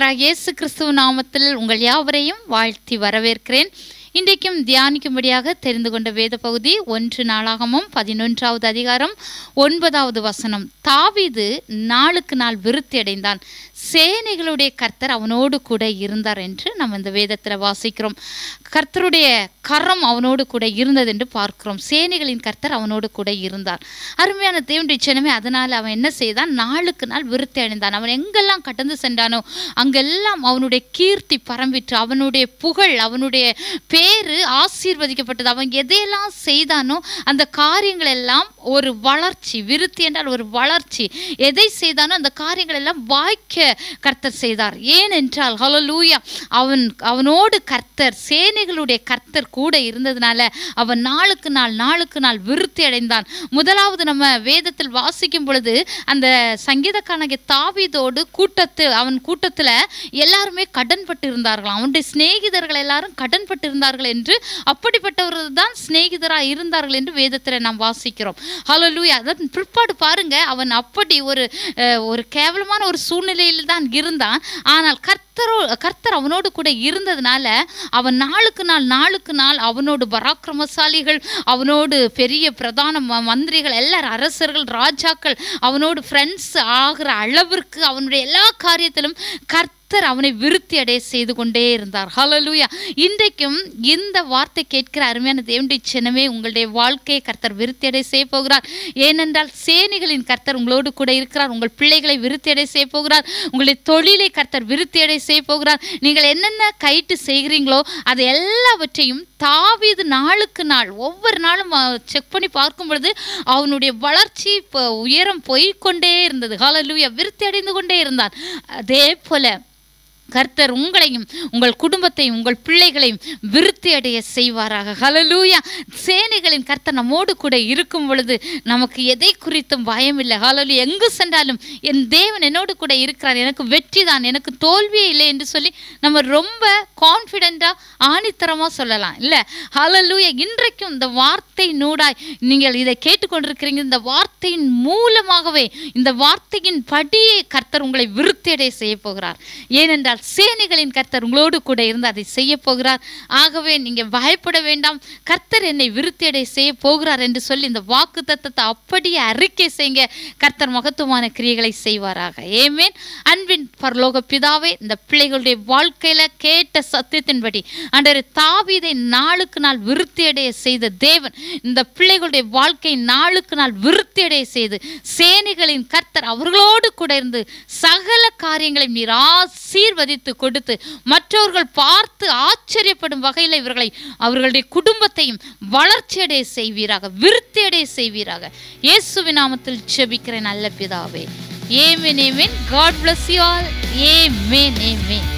கர்த்தராகிய இயேசு கிறிஸ்துவ நாமத்தில் உங்கள் யாவரையும் வாழ்த்தி வரவேற்கிறேன் இன்றைக்கும் தியானிக்கும்படியாக தெரிந்து கொண்ட வேத பகுதி ஒன்று நாளாகமும் பதினொன்றாவது அதிகாரம் ஒன்பதாவது வசனம் தாவீது நாளுக்கு நாள் விருத்தி அடைந்தான் சேனைகளுடைய கர்த்தர் அவனோடு கூட இருந்தார் என்று நம்ம இந்த வேதத்தில் வாசிக்கிறோம் கர்த்தருடைய கரம் அவனோடு கூட இருந்தது என்று பார்க்கிறோம் சேனைகளின் கர்த்தர் அவனோடு கூட இருந்தார் அருமையான தேவனுடைய ஜனமே அதனால் அவன் என்ன செய்தான் நாளுக்கு நாள் விருத்தி அடைந்தான் அவன் எங்கெல்லாம் கடந்து சென்றானோ அங்கெல்லாம் அவனுடைய கீர்த்தி பரம்பிற்று அவனுடைய புகழ் அவனுடைய பேரு ஆசீர்வதிக்கப்பட்டது அவன் எதையெல்லாம் செய்தானோ அந்த காரியங்கள் எல்லாம் ஒரு வளர்ச்சி விருத்தி என்றால் ஒரு வளர்ச்சி எதை செய்தானோ அந்த காரியங்கள் எல்லாம் வாய்க்க கர்த்தர் செய்தார் ஏனென்றால் ஹalleluya அவன் அவனோடு கர்த்தர் சேனைகளுடைய கர்த்தர் கூட இருந்ததுனால அவன் நாளுக்கு நாள் நாளுக்கு நாள் விருத்தி அடைந்தான் முதலாவது நம்ம வேதத்தில் வாசிக்கும் பொழுது அந்த சங்கீதக்காரனாகிய தாவீதோடு கூட்டத்து அவன் கூட்டத்தில் எல்லாருமே கடன்பட்டு இருந்தார்களாம் அவனுடைய சிநேகிதர்கள் எல்லாரும் கடன்பட்டு இருந்தார்கள் என்று அப்படிப்பட்டவர்கள் தான் சிநேகிதராக இருந்தார்கள் என்று வேதத்தில் நாம் வாசிக்கிறோம் ஹalleluya அதன் பிற்பாடு பாருங்க அவன் அப்படி ஒரு அஹ், ஒரு கேவலமான ஒரு சூழ்நிலையில் தான் இருந்தான் ஆனால் கர்த்தரோ கர்த்தர் அவனோடு கூட இருந்ததுனால அவன் நாளுக்கு நாள் நாளுக்கு நாள் அவனோடு பராக்கிரமசாலிகள் அவனோடு பெரிய பிரதான ம- மந்திரிகள் எல்லாரும் அரசர்கள் ராஜாக்கள் அவனோடு ஃப்ரெண்ட்ஸ் ஆகிற அளவிற்கு அவனுடைய எல்லா காரியத்திலும் கர்த்தர் அவனை விருத்தி அடைய செய்து கொண்டே இருந்தார் ஹalleluya இன்றைக்கும் இந்த வார்த்தை கேட்கிற அருமையான தேவனுடைய சின்னமே உங்களுடைய வாழ்க்கையை கர்த்தர் விருத்தி அடைய செய்ய போகிறார் ஏனென்றால் சேனைகளின் கர்த்தர் உங்களோடு கூட இருக்கிறார் உங்கள் பிள்ளைகளை விருத்தி அடைய செய்ய போகிறார் உங்களுடைய தொழிலை கர்த்தர் விருத்தி அடைய செய்ய போகிறார் நீங்கள் என்னென்ன கைட்டு செய்கிறீங்களோ அது எல்லாவற்றையும் தாவீது நாளுக்கு நாள் ஒவ்வொரு நாளும் செக் பண்ணி பார்க்கும் பொழுது அவனுடைய வளர்ச்சி இப்போ உயரம் போய்க்கொண்டே இருந்தது ஹalleluya விருத்தி அடைந்து கொண்டே இருந்தான் அதே போல கர்த்தர் உங்களையும் உங்கள் குடும்பத்தையும் உங்கள் பிள்ளைகளையும் விருத்தி அடைய செய்வாராக ஹalleluya சேனைகளின் கர்த்தர் நம்மோடு கூட இருக்கும் பொழுது நமக்கு எதை குறித்தும் பயம் இல்லை ஹalleluya எங்கு சென்றாலும் என் தேவன் என்னோடு கூட இருக்கிறார் எனக்கு வெற்றி தான் எனக்கு தோல்வியே இல்லை என்று சொல்லி நம்ம ரொம்ப கான்ஃபிடென்ட்டாக ஆணித்தரமாக சொல்லலாம் இல்லை ஹalleluya இன்றைக்கும் இந்த வார்த்தை நூடாய் நீங்கள் இதை கேட்டுக்கொண்டிருக்கிறீங்க இந்த வார்த்தையின் மூலமாகவே இந்த வார்த்தையின் படியே கர்த்தர் உங்களை விருத்தியடைய செய்ய போகிறார் ஏனென்றால் சேனைகளின் கர்த்தர் உங்களோடு கூட இருந்து அதை செய்ய போகிறார் ஆகவே நீங்கள் பயப்பட வேண்டாம் கர்த்தர் என்னை விருத்தியடை செய்ய போகிறார் என்று சொல்லி இந்த வாக்கு தத்தத்தை அப்படியே அறிக்கை செய்யுங்க கர்த்தர் மகத்துவமான கிரியைகளை செய்வாராக ஏமேன் அன்பின் பரலோக பிதாவே இந்த பிள்ளைகளுடைய வாழ்க்கையில கேட்ட சத்தியத்தின்படி அன்றரை தாவீதை நாளுக்கு நாள் விருத்தியடைய செய்த தேவன் இந்த பிள்ளைகளுடைய வாழ்க்கை நாளுக்கு நாள் விருத்தியடைய செய்து சேனைகளின் கர்த்தர் அவர்களோடு கூட இருந்து சகல காரியங்களையும் நீர் ஆசீர்வதித்து கொடுத்து மற்றவர்கள் பார்த்து ஆச்சரியப்படும் வகையில் இவர்களை அவர்களுடைய குடும்பத்தையும் வளர்ச்சியடைய செய்வீராக விருத்தியடைய செய்வீராக இயேசுவின் நாமத்தில் ஜெபிக்கிற நல்ல பிதாவே ஏமேன் ஏமேன் காட் bless you all ஏமேன் ஏமேன்